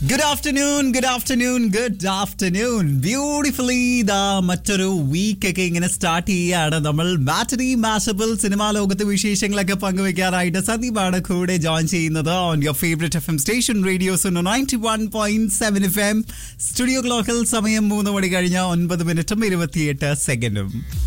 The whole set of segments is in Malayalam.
Good afternoon good afternoon good afternoon beautifully ഇതാ മറ്റൊരു വീക്ക് ഒക്കെ ഇങ്ങനെ സ്റ്റാർട്ട് ചെയ്യാണ് നമ്മൾ മാറ്ററി മാഷബിൾ സിനിമാ ലോകത്തെ വിശേഷങ്ങളൊക്കെ പങ്കുവെക്കാനായിട്ട് സദീപാണ് കൂടെ ജോയിൻ ചെയ്യുന്നത് on your favourite F M station radios ninety one point seven F M studio ക്ലോക്കിൽ സമയം മൂന്ന് മണി കഴിഞ്ഞ ഒൻപത് മിനിറ്റും ഇരുപത്തിയെട്ട് സെക്കൻഡും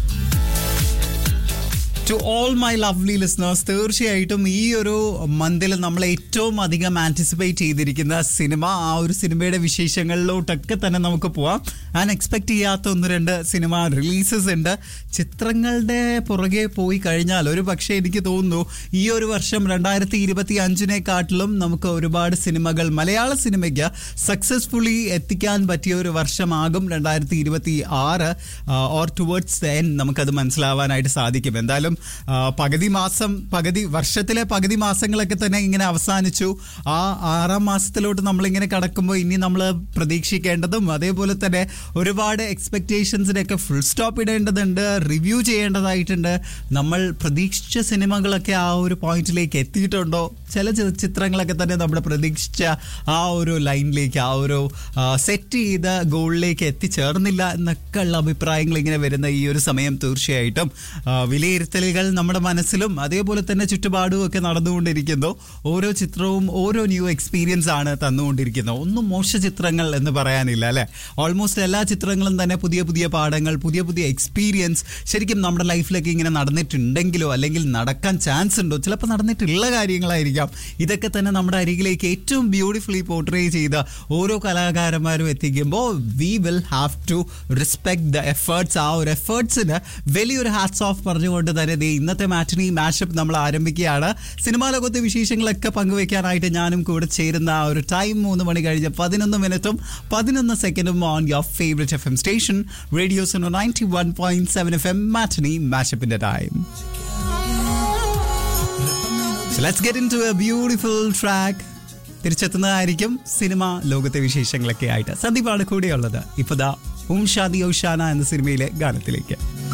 to all my lovely listeners തീർച്ചയായിട്ടും ഈ ഒരു മന്തിൽ നമ്മൾ ഏറ്റവും അധികം ആൻറ്റിസിപ്പേറ്റ് ചെയ്തിരിക്കുന്ന സിനിമ ആ ഒരു സിനിമയുടെ വിശേഷങ്ങളിലോട്ടൊക്കെ തന്നെ നമുക്ക് പോവാം ഞാൻ എക്സ്പെക്ട് ചെയ്യാത്ത ഒന്ന് രണ്ട് സിനിമ റിലീസസ് ഉണ്ട് ചിത്രങ്ങളുടെ പുറകെ പോയി കഴിഞ്ഞാൽ ഒരു പക്ഷേ എനിക്ക് തോന്നുന്നു ഈ ഒരു വർഷം രണ്ടായിരത്തി ഇരുപത്തി അഞ്ചിനെക്കാട്ടിലും നമുക്ക് ഒരുപാട് സിനിമകൾ മലയാള സിനിമയ്ക്ക് സക്സസ്ഫുള്ളി എത്തിക്കാൻ പറ്റിയ ഒരു വർഷമാകും രണ്ടായിരത്തി ഇരുപത്തി ആറ് ഓർ ടുവേർഡ്സ് ദ എൻ നമുക്കത് മനസ്സിലാവാനായിട്ട് സാധിക്കും എന്തായാലും ആ, പകുതി മാസം പകുതി വർഷത്തിലെ പകുതി മാസങ്ങളൊക്കെ തന്നെ ഇങ്ങനെ അവസാനിച്ചു ആ ആറാം മാസത്തിലോട്ട് നമ്മളിങ്ങനെ കടക്കുമ്പോൾ ഇനി നമ്മൾ പ്രതീക്ഷിക്കേണ്ടതും അതേപോലെ തന്നെ ഒരുപാട് എക്സ്പെക്റ്റേഷൻസിനൊക്കെ ഫുൾ സ്റ്റോപ്പ് ഇടേണ്ടതുണ്ട് റിവ്യൂ ചെയ്യേണ്ടതായിട്ടുണ്ട് നമ്മൾ പ്രതീക്ഷിച്ച സിനിമകളൊക്കെ ആ ഒരു പോയിന്റിലേക്ക് എത്തിയിട്ടുണ്ടോ ചില ചി- ചിത്രങ്ങളൊക്കെ തന്നെ നമ്മൾ പ്രതീക്ഷിച്ച ആ ഒരു ലൈനിലേക്ക് ആ ഒരു സെറ്റ് ചെയ്ത ഗോളിലേക്ക് എത്തിച്ചേർന്നില്ല എന്നൊക്കെ ഉള്ള അഭിപ്രായങ്ങൾ ഇങ്ങനെ വരുന്ന ഈ ഒരു സമയം തീർച്ചയായിട്ടും ആ, വിലയിരുത്തലുകൾ നമ്മുടെ മനസ്സിലും അതേപോലെ തന്നെ ചുറ്റുപാടും ഒക്കെ നടന്നുകൊണ്ടിരിക്കുന്നു ഓരോ ചിത്രവും ഓരോ ന്യൂ എക്സ്പീരിയൻസ് ആണ് തന്നുകൊണ്ടിരിക്കുന്നത് ഒന്നും മോശ ചിത്രങ്ങൾ എന്ന് പറയാനില്ല അല്ലെ ഓൾമോസ്റ്റ് എല്ലാ ചിത്രങ്ങളും തന്നെ പുതിയ പുതിയ പാഠങ്ങൾ പുതിയ പുതിയ എക്സ്പീരിയൻസ് ശരിക്കും നമ്മുടെ ലൈഫിലൊക്കെ ഇങ്ങനെ നടന്നിട്ടുണ്ടെങ്കിലോ അല്ലെങ്കിൽ നടക്കാൻ ചാൻസ് ഉണ്ടോ ചിലപ്പോൾ നടന്നിട്ടുള്ള കാര്യങ്ങളായിരിക്കാം ഇതൊക്കെ തന്നെ നമ്മുടെ അരികിലേക്ക് ഏറ്റവും ബ്യൂട്ടിഫുള്ളി പോർട്രേ ചെയ്ത ഓരോ കലാകാരന്മാരും എത്തിക്കുമ്പോൾ we will have to respect the efforts ആ ഒരു എഫേർട്സിന് വലിയൊരു ഹാറ്റ്സ് ഓഫ് പറഞ്ഞുകൊണ്ട് തന്നെ ദേ ഇന്നത്തെ മാറ്റിനി മാഷപ്പ് നമ്മൾ ആരംഭിക്കുകയാണ് സിനിമാ ലോകത്തെ വിശേഷങ്ങളൊക്കെ പങ്കുവെക്കാനായിട്ട് ഞാനും കൂടെ ചേരുന്ന ആ ഒരു ടൈം മൂന്ന് മണി കഴിഞ്ഞ് പതിനൊന്ന് മിനിറ്റും പതിനൊന്ന് സെക്കൻഡും on your favourite F M station radios ninety one point seven F M matinee മാഷപ്പിന്റെ time So let's get into a beautiful track. തിരിച്ചെത്തുന്നതായിരിക്കും സിനിമ ലോകത്തെ വിശേഷങ്ങളൊക്കെ ആയിട്ട് സന്ദീപാണ് കൂടെയുള്ളത് ഇപ്പൊ ദാ ഉം ഷാദി ഔഷാന എന്ന സിനിമയിലെ ഗാനത്തിലേക്ക്